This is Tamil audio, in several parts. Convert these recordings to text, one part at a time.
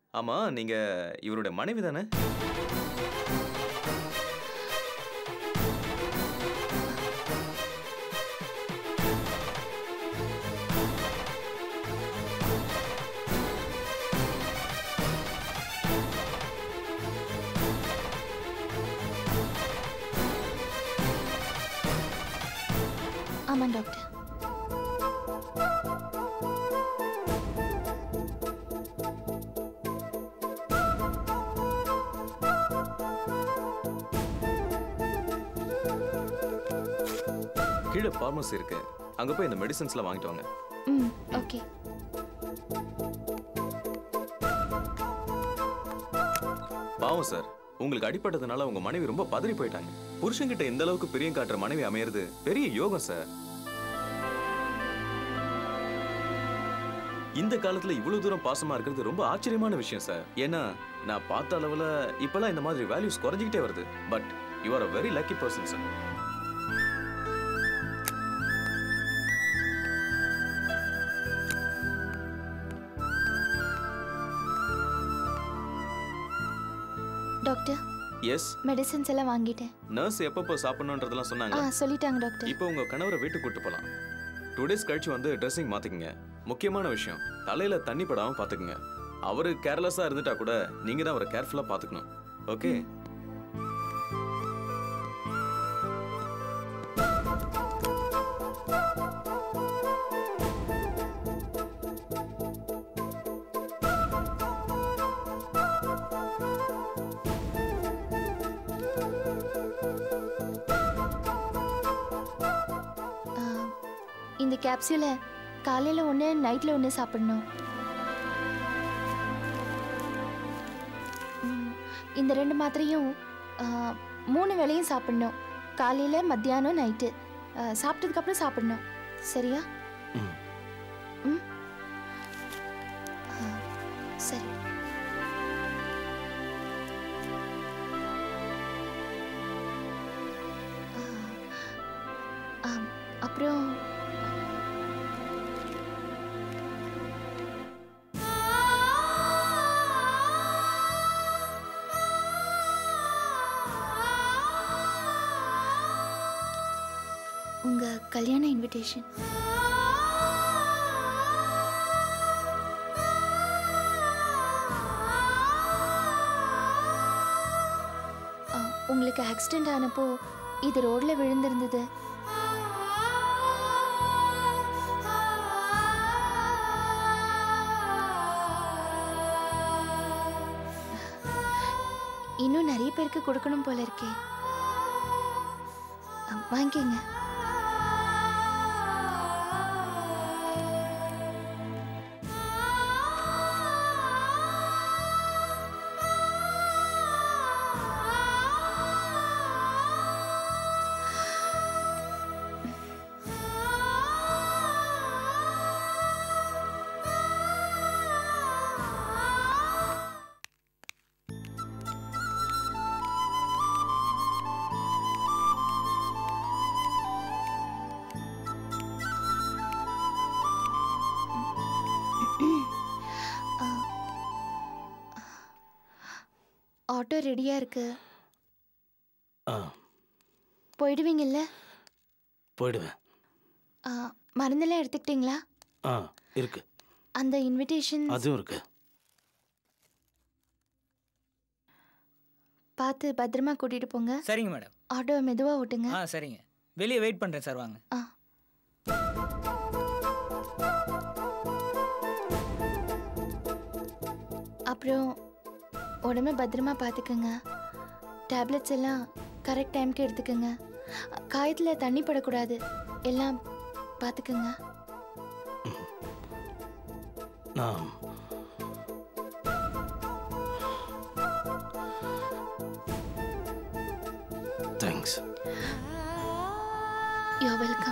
ஆமா நீங்க இவருடைய மனைவி தானே ஆமாம் டாக்டர் கீழே ஃபார்மசி இருக்கு அங்க போய் இந்த மெடிசன்ஸ்லாம் வாங்கிட்டு வாங்க ம் ஓகே பாவம் சார் உங்களுக்கு அடிபட்டதுனால உங்க மனைவி ரொம்ப பதறி போயிட்டாங்க புருஷன்கிட்ட இந்த அளவுக்கு பிரியம் காட்டுற மனைவி அமையறது பெரிய யோகம் சார் இந்த காலத்துல இவ்வளவு தூரம் பாசமா இருக்கிறது ரொம்ப ஆச்சரியமான விஷயம் சார் ஏன்னா நான் பார்த்த அளவுல இப்பெல்லாம் இந்த மாதிரி வேல்யூஸ் குறைஞ்சிக்கிட்டே வருது but you are a very lucky person sir doctor yes medicines எல்லாம் வாங்கிட்டேன் நர்ஸ் எப்பப்போ சாப்பிடணுன்றதெல்லாம் ஆ சொன்னாங்க சொல்லிட்டாங்க டாக்டர் இப்போ உங்க கணவரை வீட்டுக்கு கூட்டு போலாம் டூ டேஸ் கழிச்சு வந்து ட்ரெஸ்ஸிங் மாத்திக்கங்க முக்கியமான விஷயம் தலையில தண்ணி படாம பாத்துக்குங்க அவரு கேர்லெஸ்ஸா இருந்துட்டா கூட நீங்க தான் அவரை கேர்ஃபுல்லா பாத்துக்கணும் ஓகே ஆ, இந்த கேப்சியூலை காலையில் ஒன்று நைட்டில் ஒன்று சாப்பிடணும் ம், இந்த ரெண்டு மாத்திரையும் ஆ, மூணு வேளையும் சாப்பிடணும் காலையில் மத்தியானம் நைட்டு ஆ, சாப்பிட்டதுக்கப்புறம் சாப்பிடணும் சரியா ம். ம் ஆ, சரி ஆ, ஆம், அப்புறம் உங்க கல்யாண இன்விடேஷன் உங்களுக்கு ஆக்சிடென்ட் ஆனப்போ இது ரோட்ல விழுந்திருந்தது இன்னும் நிறைய பேருக்கு கொடுக்கணும் போல இருக்கே அ, வாங்கிக்கங்க ஆ. ஆட்டோ ரெடியா இருக்கு ஆ போயிடுவீங்கல்ல போயிடுவேன் ஆ, மருந்தெல்லாம் எடுத்துக்கிட்டீங்களா ஆ இருக்கு அந்த இன்விடேஷன் அதுவும் இருக்கு பார்த்து பத்திரமா கூட்டிட்டு போங்க சரிங்க மேடம் ஆட்டோவை மெதுவா ஓட்டுங்க ஆ சரிங்க வெளியே வெயிட் பண்ணுறேன் சார் வாங்க ஆ அப்புறம் உடம்ப பத்திரமா பார்த்துக்கங்க டேப்லெட்ஸ் எல்லாம் கரெக்ட் டைம்க்கு எடுத்துக்கங்க காயத்தில் தண்ணி படக்கூடாது எல்லாம் பார்த்துக்கங்க நான் thanks you're welcome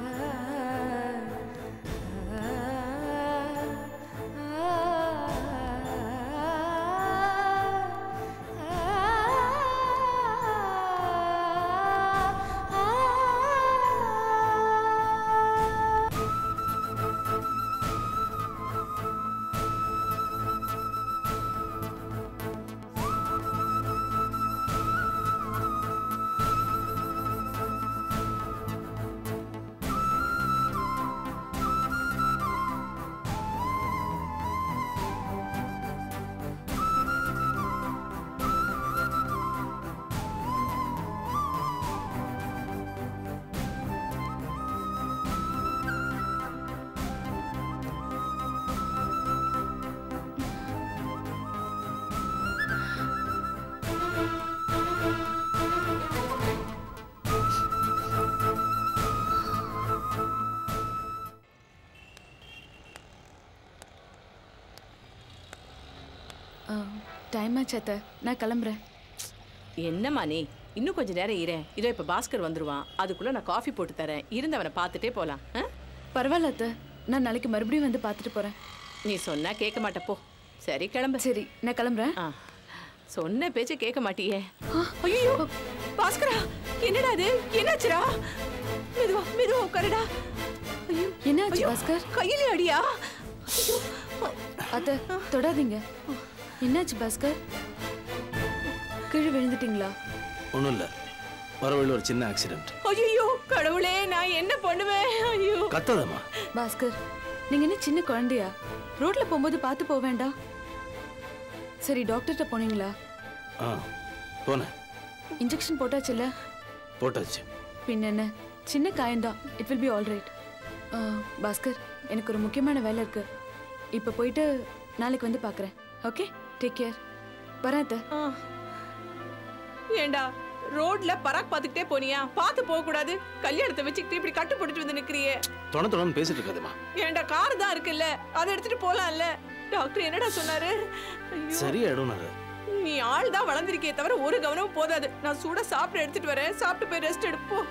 Ah time ஆச்சு அத்தை நான் கிளம்புறேன் என்னம்மா நீ இன்னும் கொஞ்ச நேரம் இரேன் இதோ இப்ப பாஸ்கர் வந்துருவான் அதுக்குள்ள நான் காஃபி போட்டு தரேன் இருந்தவனை பார்த்துட்டே போலாம் ஆ? பரவாயில்ல அத்தை நான் நாளைக்கு மறுபடியும் வந்து பார்த்துட்டு போறேன் நீ சொன்னா கேட்க மாட்ட போ சரி கிளம்பு சரி நான் கிளம்புறேன் ஆ சொன்ன பேச்ச கேட்க மாட்டியே ஐயோ பாஸ்கரா என்னடா இது என்னாச்சுடா மெதுவா மெதுவா உட்காருடா ஐயோ என்னாச்சு ஐயோ, பாஸ்கர் கையிலே அடியா ஐயோ அத்தை தொடாதீங்க என்னாச்சு பாஸ்கர் கீழே விழுந்துட்டீங்களா ஒன்றும் இல்லை வர வழியில் ஒரு சின்ன ஆக்சிடென்ட் ஐயோ கடவுளே நான் என்ன பண்ணுவேன் ஐயோ கத்தாதம்மா பாஸ்கர் நீங்க என்ன சின்ன குழந்தையா ரோட்ல போகும்போது பார்த்து போக வேண்டாம் சரி டாக்டர்கிட்ட போனீங்களா ஆ போனேன் இன்ஜெக்ஷன் போட்டாச்சுல்ல போட்டாச்சு பின்ன என்ன சின்ன காயம்தான் it will be all right Bhaskar எனக்கு ஒரு முக்கியமான வேலை இருக்கு இப்போ போயிட்டு நாளைக்கு வந்து பார்க்குறேன் ஓகே டேக் கேர் வரேன் அத்தை ஆ. ஏண்டா ரோட்ல பராக் பாத்துக்கிட்டே போனியா பார்த்து போக கூடாது கல்யாணத்தை வச்சுக்கிட்டு இப்படி கட்டு போட்டுட்டு வந்து நிக்கிறியே தொண தொணன்னு பேசிட்டு இருக்காதம்மா ஏண்டா கார் தான் இருக்குல்ல அதை எடுத்துட்டு போலாம்ல டாக்டர் என்னடா சொன்னாரு ஐயோ, சரியாயிடும்னாரு நீ ஆள் தான் வளர்ந்திருக்கே தவிர ஒரு கவனமும் போதாது நான் சூட சாப்பிட எடுத்துட்டு வரேன் சாப்பிட்டு போய் ரெஸ்ட் எடுப்போம்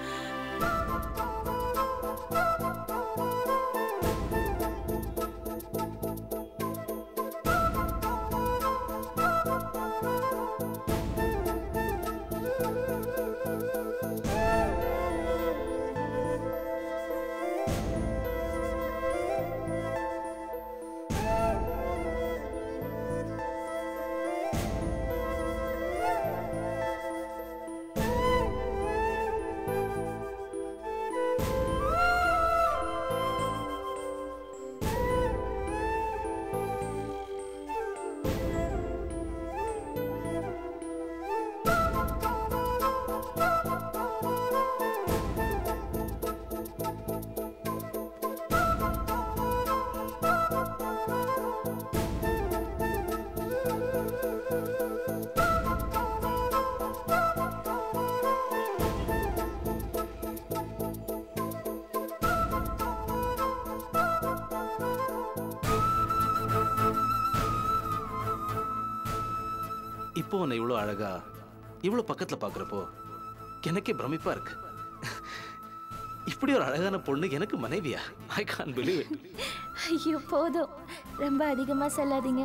இப்போ உன்னை இவ்வளோ அழகா இவ்வளோ பக்கத்தில் பார்க்குறப்போ எனக்கே பிரமிப்பா இருக்கு இப்படி ஒரு அழகான பொண்ணு எனக்கு மனைவியா ஐ கான் பிலீவ் இட் ஐயோ போதும் ரொம்ப அதிகமாக சொல்லாதீங்க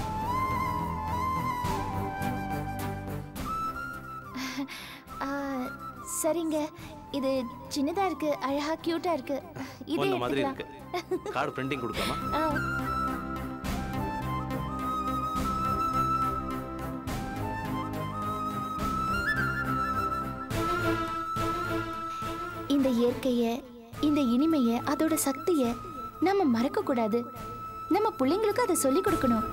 ஆ, சரிங்க இது சின்னதா இருக்கு அழகா கியூட்டா இருக்கு இதே உன்ன மாதிரி எடுத்துக்கலாம் இருக்கு கார்டு பிரிண்டிங் கொடுக்காமா ஆ. இந்த இயற்கைய இந்த இனிமைய அதோட சக்திய நம்ம மறக்க கூடாது நம்ம பிள்ளைங்களுக்கு அதை சொல்லி கொடுக்கணும்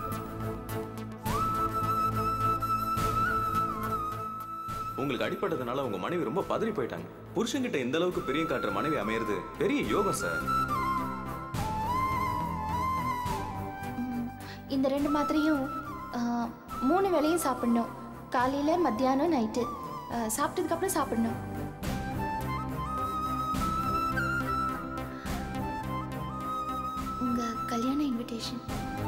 உங்களுக்கு அடிப்பட்டதுனால உங்க மனைவி ரொம்ப பதறி போயிட்டாங்க புருஷன்கிட்ட இந்த அளவுக்கு பிரியம் காட்டுற மனைவி அமையிறது பெரிய யோகம் சார் இந்த ரெண்டு மாத்திரையும் ஆ, மூணு வேளையும் சாப்பிடணும் காலையில மத்தியானம் நைட்டு சாப்பிட்டதுக்கு அப்புறம் சாப்பிடணும் உங்க கல்யாண இன்விடேஷன்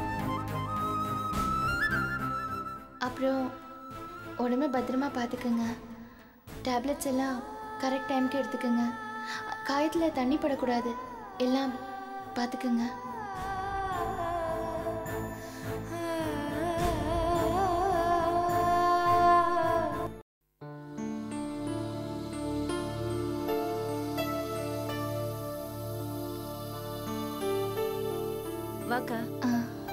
அப்புறம் உடம்ப பத்திரமா பார்த்துக்கோங்க டேப்லெட்ஸ் எல்லாம் கரெக்ட் டைம்க்கு எடுத்துக்கோங்க காயத்தில் தண்ணி படக்கூடாது எல்லாம் பார்த்துக்கோங்க வாக்கா ஆ.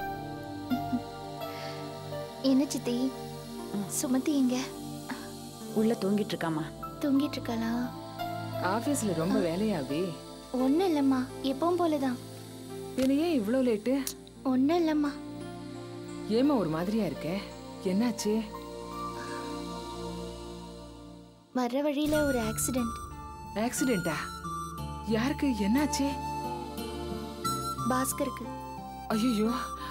என்ன சித்தி சுமதி எங்க உள்ள தூங்கிட்டு இருக்காமா தூங்கிட்டு இருக்காளா ஆபீஸ்ல ரொம்ப வேலையாவே ஒன்றும் இல்லைம்மா எப்பவும் போலதான் பின்ன ஏன் இவ்வளோ லேட்டு ஒன்றும் இல்லைம்மா ஏமா ஒரு மாதிரியா இருக்க என்னாச்சு வர்ற வழியில ஒரு ஆக்சிடென்ட் ஆக்சிடென்ட்டா யாருக்கு என்னாச்சு பாஸ்கருக்கு ஐயோ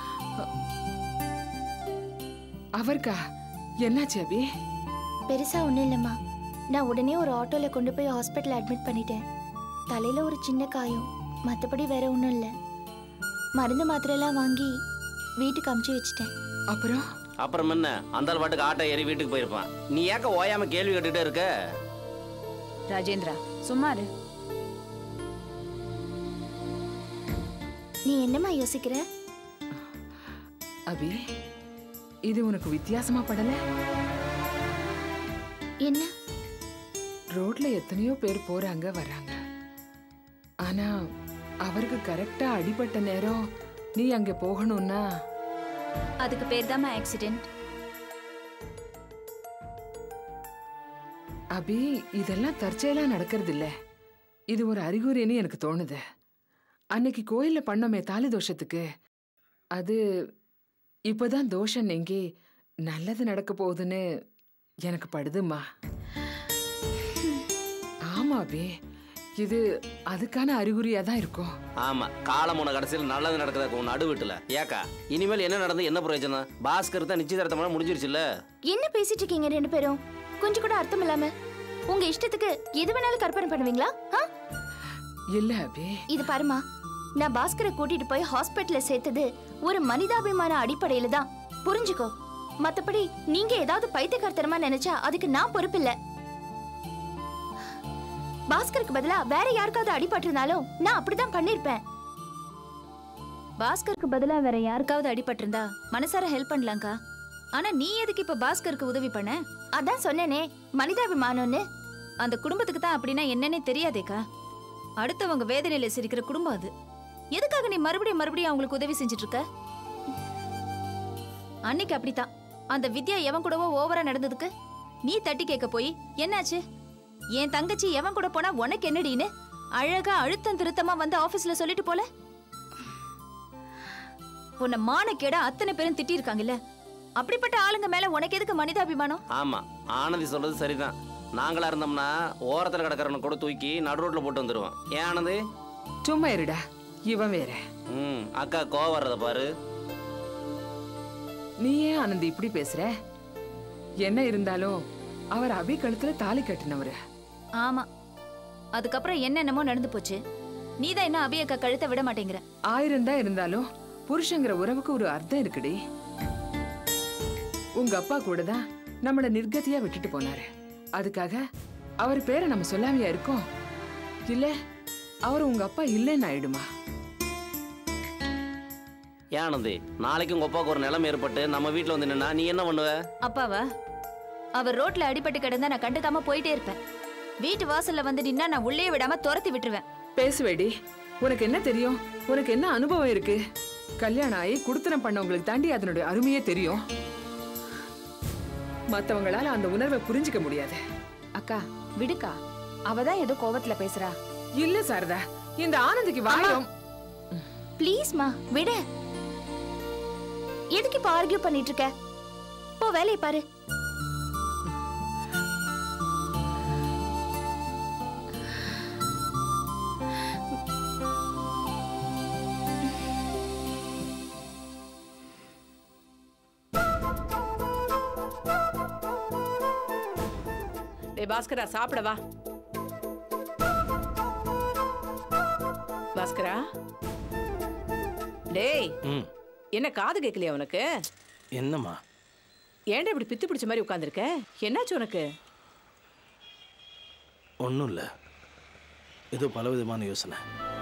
அவருக்கா என்னாச்சு அபி பெருசா ஒன்றும் இல்லைம்மா நான் உடனே ஒரு ஆட்டோல கொண்டு போய் ஹாஸ்பிட்டல் அட்மிட் பண்ணிட்டேன் தலையில ஒரு சின்ன காயம் மற்றபடி வேற ஒன்றும் இல்லை மருந்து மாத்திரையெல்லாம் வாங்கி வீட்டுக்கு அமுச்சு வச்சிட்டேன் அப்புறம் அப்புறம் என்ன அந்த ஆள் பாட்டுக்கு ஆட்டோ ஏறி வீட்டுக்கு போயிருப்பான் நீ ஏக்க ஓயாம கேள்வி கேட்டுட்டே இருக்க ராஜேந்திரா சும்மா இரு நீ என்னம்மா யோசிக்கிற அபி இது உனக்கு வித்தியாசமா படல என்ன ரோட்ல எத்தனையோ பேர் போறாங்க வர்றாங்க ஆனா அவருக்கு கரெக்டா அடிபட்ட நேரம் நீ அங்க போகணும்னா அதுக்கு பேர் தான் ஆக்சிடென்ட் அபி இதெல்லாம் தற்செயலா நடக்கிறது இல்ல இது ஒரு அறிகுறின்னு எனக்கு தோணுது அன்னைக்கு கோயில்ல பண்ணோமே தாலி தோஷத்துக்கு அது இப்பதான் தோஷம் நீங்கி நல்லது நடக்க போகுதுன்னு எனக்கு படுதுமா ஆமா அபி இது அதுக்கான அறிகுறியா தான் இருக்கும் ஆமா காலம் உன கடைசியில் நல்லது நடக்கிறதுக்கு உன் நடுவிட்டுல ஏக்கா இனிமேல் என்ன நடந்து என்ன பிரயோஜனம் பாஸ்கர் தான் நிச்சயதார்த்தமெல்லாம் முடிஞ்சிருச்சுல்ல என்ன பேசிட்டு இருக்கீங்க ரெண்டு பேரும் கொஞ்சம் கூட அர்த்தம் இல்லாம உங்க இஷ்டத்துக்கு எது வேணாலும் கற்பனை பண்ணுவீங்களா ஆ? இல்ல அபி இது பாருமா நான் பாஸ்கரை கூட்டிட்டு போய் ஹாஸ்பிட்டல்ல சேர்த்தது ஒரு மனிதாபிமான அடிப்படையில தான் புரிஞ்சுக்கோ மத்தபடி நீங்க ஏதாவது பைத்தியக்காரத்தனமா நினைச்சா அதுக்கு நான் பொறுப்பில்ல பாஸ்கருக்கு பதிலா வேற யாருக்காவது அடிபட்டிருந்தாலும் நான் அப்படிதான் பண்ணிருப்பேன் பாஸ்கருக்கு பதிலா வேற யாருக்காவது அடிபட்டிருந்தா மனசார ஹெல்ப் பண்ணலாம்க்கா ஆனா நீ எதுக்கு இப்ப பாஸ்கருக்கு உதவி பண்ண அதான் சொன்னேனே மனிதாபிமானம்னு அந்த குடும்பத்துக்கு தான் அப்படின்னா என்னன்னே தெரியாதேக்கா அடுத்தவங்க வேதனையில சிரிக்கிற குடும்பம் அது எதுக்காக நீ மறுபடியும் மறுபடியும் அவங்களுக்கு உதவி செஞ்சுட்டு இருக்க அன்னைக்கு அப்படித்தான் அந்த வித்யா எவன் கூடவோ ஓவரா நடந்ததுக்கு நீ தட்டி கேட்க போய் என்னாச்சு என் தங்கச்சி எவன் கூட போனா உனக்கு என்னடின்னு அழகா அழுத்தம் திருத்தமா வந்து ஆபீஸ்ல சொல்லிட்டு போல உன்னை மானக்கேட அத்தனை பேரும் திட்டி இருக்காங்கல்ல அப்படிப்பட்ட ஆளுங்க மேல உனக்கு எதுக்கு மனிதாபிமானம் ஆமா ஆனந்தி சொல்றது சரிதான் நாங்களா இருந்தோம்னா ஓரத்துல கிடக்கிறவனை கூட தூக்கி நடு ரோட்ல போட்டு வந்துருவோம் ஏன் ஆனந்தி சும்மா இருடா இவன் வேற ம் அக்கா கோவம் வர்றத பாரு நீ ஏன் ஆனந்தி இப்படி பேசுற என்ன இருந்தாலும் அவர் அபி கழுத்துல தாலி கட்டினவரு ஆமா அதுக்கப்புறம் என்னென்னமோ நடந்து போச்சு நீதான் இன்னும் அபியக்கா கழுத்தை விட மாட்டேங்கிற ஆயிரம் தான் இருந்தாலும் புருஷங்கிற உறவுக்கு ஒரு அர்த்தம் இருக்குடி உங்க அப்பா கூட தான் நம்மள நிர்கதியா விட்டுட்டு போனாரு அதுக்காக அவர் பேரை நம்ம சொல்லாமையா இருக்கோம் இல்ல அவர் உங்க அப்பா இல்லைன்னு ஆயிடுமா ஏன் ஆனந்தி நாளைக்கு உங்க அப்பாவுக்கு ஒரு நிலைமை ஏற்பட்டு நம்ம வீட்ல வந்து நின்னா நீ என்ன பண்ணுவ அப்பாவா அவர் ரோட்ல அடிபட்டு கிடந்தா நான் கண்டுக்காம போயிட்டே இருப்பேன் வீட்டு வாசல்ல வந்து நின்னா நான் உள்ளே விடாம துரத்தி விட்டுருவேன் பேசுவேடி உனக்கு என்ன தெரியும் உனக்கு என்ன அனுபவம் இருக்கு கல்யாணம் ஆகி குடுத்தனம் பண்ணவங்களுக்கு தாண்டி அதனுடைய அருமையே தெரியும் மத்தவங்களால அந்த உணர்வை புரிஞ்சுக்க முடியாது அக்கா விடுக்கா அவ தான் ஏதோ கோவத்துல பேசுறா இல்ல சாரதா இந்த ஆனந்திக்கு வாயம் ப்ளீஸ்மா விடு எதுக்கு இப்ப ஆர்கியூ பண்ணிட்டு இருக்க போ வேலையை பாரு டேய் பாஸ்கரா சாப்பிட வா பாஸ்கரா டேய் ம் என்ன காது கேட்கலையா உனக்கு என்னம்மா ஏன்டா இப்படி பித்து பிடிச்ச மாதிரி உட்காந்துருக்க என்னாச்சு உனக்கு ஒன்றும் இல்லை ஏதோ பலவிதமான யோசனை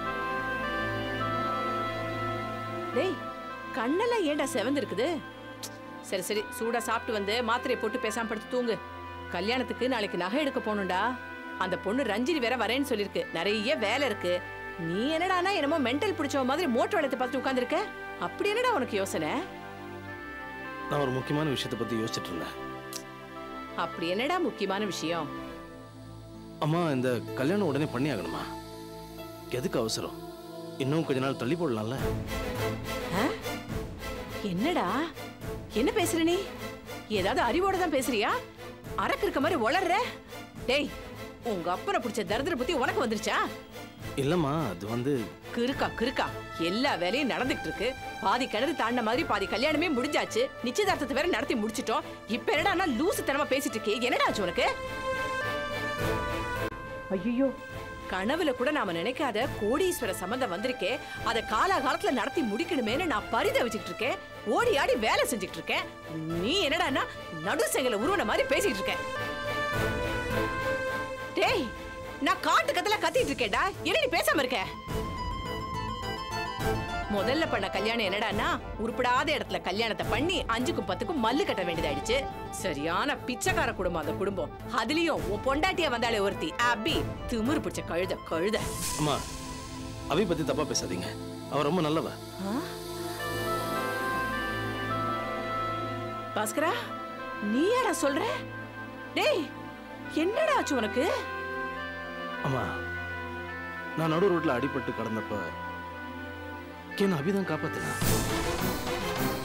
டேய் கண்ணெல்லாம் ஏன்டா செவந்து இருக்குது சரி சரி சூடா சாப்பிட்டு வந்து மாத்திரையை போட்டு பேசாம படுத்து தூங்கு கல்யாணத்துக்கு நாளைக்கு நகை எடுக்க போகணும்டா அந்த பொண்ணு ரஞ்சினி வேற வரேன்னு சொல்லிருக்கு நிறைய வேலை இருக்கு நீ என்னடானா என்னமோ மென்டல் பிடிச்சவ மாதிரி மோட்டர் வளத்தை பார்த்து உட்காந்துருக்க அப்படி என்னடா உனக்கு யோசனை நான் ஒரு முக்கியமான விஷயத்தை பற்றி யோசிச்சுட்டு இருந்தேன் அப்படி என்னடா முக்கியமான விஷயம் அம்மா இந்த கல்யாணம் உடனே பண்ணி ஆகணுமா எதுக்கு அவசரம் இன்னும் கொஞ்ச நாள் தள்ளி போடலாம்ல ஆ? என்னடா என்ன பேசுற நீ ஏதாவது அறிவோட தான் பேசுறியா அரக்கு இருக்க மாதிரி உளர்ற டேய் உங்க அப்பனை பிடிச்ச தரித்திர புத்தி உனக்கு வந்துருச்சா இல்லைம்மா அது வந்து கிறுக்கா கிறுக்கா எல்லா வேலையும் நடந்துட்டு இருக்கு பாதி கிணறு தாண்டின மாதிரி பாதி கல்யாணமே முடிஞ்சாச்சு நிச்சயதார்த்தத்தை வேற நடத்தி முடிச்சிட்டோம் இப்ப என்னடா லூசு தனமா பேசிட்டு இருக்கே என்னடா ஆச்சு உனக்கு ஐயோ கனவுல கூட நாம நினைக்காத கோடீஸ்வர சம்பந்தம் வந்திருக்கே அத காலாகாலத்துல நடத்தி முடிக்கணுமேனு நான் பரிதவிச்சுட்டு இருக்கேன் ஓடி ஆடி வேலை செஞ்சுட்டு இருக்கேன் நீ என்னடான்னா நடுசெங்கல உருவன மாதிரி பேசிட்டு இருக்க டேய் நான் காட்டு கத்துல கத்திட்டு இருக்கேன்டா என்ன நீ பேசாம இருக்க முதல்ல பண்ண கல்யாணம் என்னடான்னா உருப்படாத இடத்துல கல்யாணத்தை பண்ணி அஞ்சுக்கும் பத்துக்கும் மல்லு கட்ட வேண்டியதாயிடுச்சு சரியான பிச்சைக்கார குடும்பம் அந்த குடும்பம் அதுலயும் உன் பொண்டாட்டிய வந்தாலே ஒருத்தி அபி திமிரு பிடிச்ச கழுத கழுத அம்மா அவை பத்தி தப்பா பேசாதீங்க அவ ரொம்ப நல்லவ ஆ? பாஸ்கரா நீயாடா சொல்ற டேய் என்னடா ஆச்சு உனக்கு அம்மா நான் நடு ரோட்ல அடிபட்டு கிடந்தப்ப என்ன அபிதான் காப்பாத்தினா